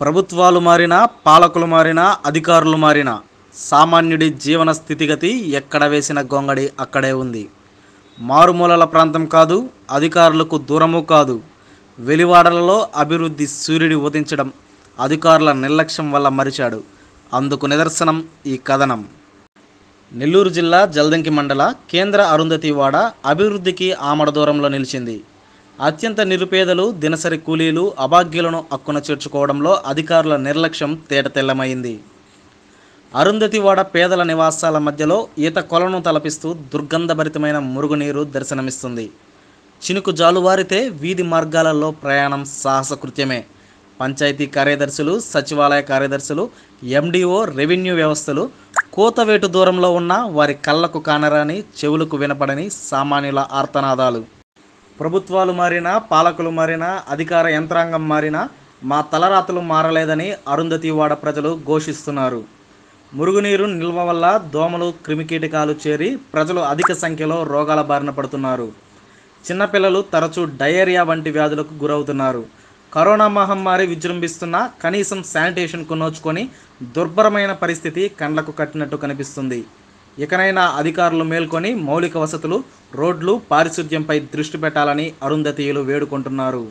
ప్రభుత్వాలు మారినా పాలకులు మారినా అధికారులు మారినా సామాన్యుడి జీవన స్థితిగతి ఎక్కడ వేసిన గొంగడి అక్కడే ఉంది మారుమూలల ప్రాంతం కాదు అధికారులకు దూరము కాదు వెలివాడలలో అభివృద్ధి సూర్యుడి ఉదించడం అధికారుల నిర్లక్ష్యం వల్ల మరిచాడు అందుకు నిదర్శనం ఈ కథనం నెల్లూరు జిల్లా జల్దంకి మండల కేంద్ర అరుంధతి వాడ అభివృద్ధికి ఆమడ దూరంలో నిలిచింది అత్యంత నిరుపేదలు దినసరి కూలీలు అభాగ్యులను అక్కున చేర్చుకోవడంలో అధికారుల నిర్లక్ష్యం తేటతెల్లమైంది అరుంధతివాడ పేదల నివాసాల మధ్యలో ఈత కొలను తలపిస్తూ దుర్గంధభరితమైన మురుగునీరు దర్శనమిస్తుంది చినుకు జాలువారితే వీధి మార్గాలలో ప్రయాణం సాహసకృత్యమే పంచాయతీ కార్యదర్శులు సచివాలయ కార్యదర్శులు ఎండిఓ రెవెన్యూ వ్యవస్థలు కోతవేటు దూరంలో ఉన్న వారి కళ్ళకు కానరాని చెవులకు వినపడని సామాన్యుల ఆర్తనాదాలు ప్రభుత్వాలు మారినా పాలకులు మారినా అధికార యంత్రాంగం మారినా మా తలరాతలు మారలేదని అరుంధతివాడ ప్రజలు ఘోషిస్తున్నారు మురుగునీరు నిల్వ వల్ల దోమలు క్రిమికీటకాలు చేరి ప్రజలు అధిక సంఖ్యలో రోగాల బారిన పడుతున్నారు చిన్నపిల్లలు తరచూ డయేరియా వంటి వ్యాధులకు గురవుతున్నారు కరోనా మహమ్మారి విజృంభిస్తున్న కనీసం శానిటేషన్కు నోచుకొని దుర్భరమైన పరిస్థితి కండ్లకు కట్టినట్టు కనిపిస్తుంది ఇకనైనా అధికారులు మేల్కొని మౌలిక వసతులు రోడ్లు పారిశుద్ధ్యంపై దృష్టి పెట్టాలని అరుంధతీయులు వేడుకుంటున్నారు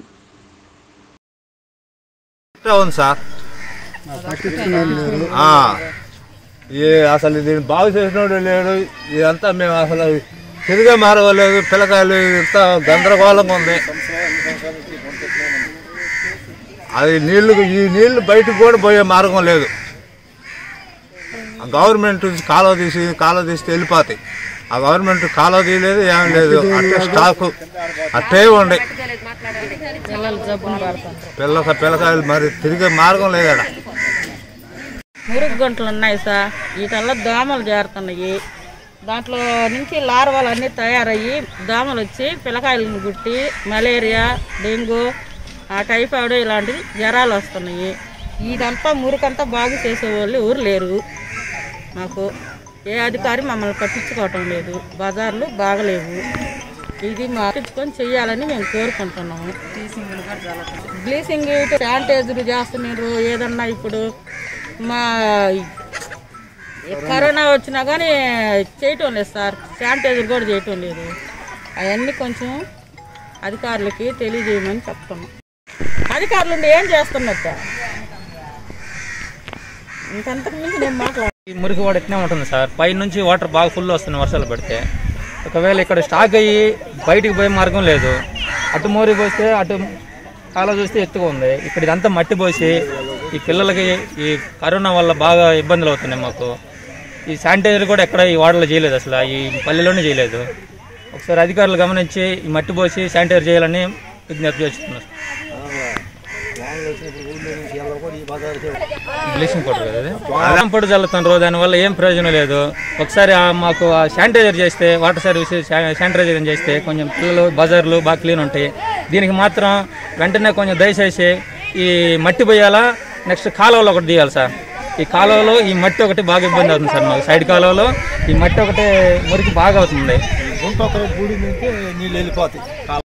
ఇట్లా ఉంది సార్ ఆ. ఈ అసలు దీన్ని బాగు చేసినోడు లేడు ఇదంతా మేము అసలు తిరిగే మారవలేదు పిల్లకాయలు ఇంత గందరగోళంగా ఉంది అది నీళ్లు ఈ నీళ్లు బయటకు కూడా పోయే మార్గం లేదు ఆ గవర్నమెంట్ నుంచి కాలువ తీసి కాలువ తీస్తే వెళ్ళిపోతాయి ఆ గవర్నమెంట్ కాలువ తీయలేదు ఏం లేదు అట్టే స్టాక్ అట్టే ఉండే పిల్లలు జబ్బును పడుతుంటారు పిల్ల పిల్లకాయలు మరి తిరిగే మార్గం లేదడా మురుగు గుంటలు ఉన్నాయి సార్ వీటల్లో దోమలు చేరుతున్నాయి దాంట్లో నుంచి లార్వాలు అన్నీ తయారయ్యి దోమలు వచ్చి పిల్లకాయలను గుట్టి మలేరియా డెంగ్యూ ఆ టైఫాయిడ్ ఇలాంటి జ్వరాలు వస్తున్నాయి ఇదంతా మురికంతా బాగు చేసేవాళ్ళు ఎవరు లేరు మాకు ఏ అధికారి మమ్మల్ని పట్టించుకోవటం లేదు బజార్లు బాగలేవు ఇది మా పట్టించుకొని చెయ్యాలని మేము కోరుకుంటున్నాము బ్లీచింగ్ శానిటైజర్ చేస్తున్నారు ఏదన్నా ఇప్పుడు మా కరోనా వచ్చినా కానీ చేయటం లేదు సార్ శానిటైజర్ కూడా చేయటం లేదు అవన్నీ కొంచెం అధికారులకి తెలియజేయమని చెప్తున్నాం అధికారులు ఉండి ఏం చేస్తున్నట్ట ఇంకంతకు మించి నేను మాట్లాడ ఈ మురికి వాడు ఎట్నే ఉంటుంది సార్ పై నుంచి వాటర్ బాగా ఫుల్ వస్తుంది వర్షాలు పడితే ఒకవేళ ఇక్కడ స్టాక్ అయ్యి బయటికి పోయే మార్గం లేదు అటు మోరి పోస్తే అటు కాలువ చూస్తే ఎత్తుగా ఉంది ఇక్కడ ఇదంతా మట్టి పోసి ఈ పిల్లలకి ఈ కరోనా వల్ల బాగా ఇబ్బందులు అవుతున్నాయి మాకు ఈ శానిటైజర్ కూడా ఎక్కడ ఈ వాడలో చేయలేదు అసలు ఈ పల్లెలోనే చేయలేదు ఒకసారి అధికారులు గమనించి ఈ మట్టి పోసి శానిటైజర్ చేయాలని విజ్ఞప్తి చేస్తున్నారు బ్లీచింగ్ పౌడర్ కదా అది అల్లం పొడి చల్లుతున్నారు దానివల్ల ఏం ప్రయోజనం లేదు ఒకసారి ఆ మాకు ఆ శానిటైజర్ చేస్తే వాటర్ సర్వీస్ శా- శానిటైజర్ చేస్తే కొంచెం పిల్లలు బజార్లు బాగా క్లీన్ ఉంటాయి దీనికి మాత్రం వెంటనే కొంచెం దయచేసి ఈ మట్టి పోయాలా నెక్స్ట్ కాలువలో ఒకటి తీయాలి సార్ ఈ కాలువలో ఈ మట్టి ఒకటి బాగా ఇబ్బంది అవుతుంది సార్ మాకు సైడ్ కాలువలో ఈ మట్టి ఒకటి మురికి బాగా అవుతుంది గుంట ఒక గుడి నుంచి నీళ్ళు వెళ్ళిపోతాయి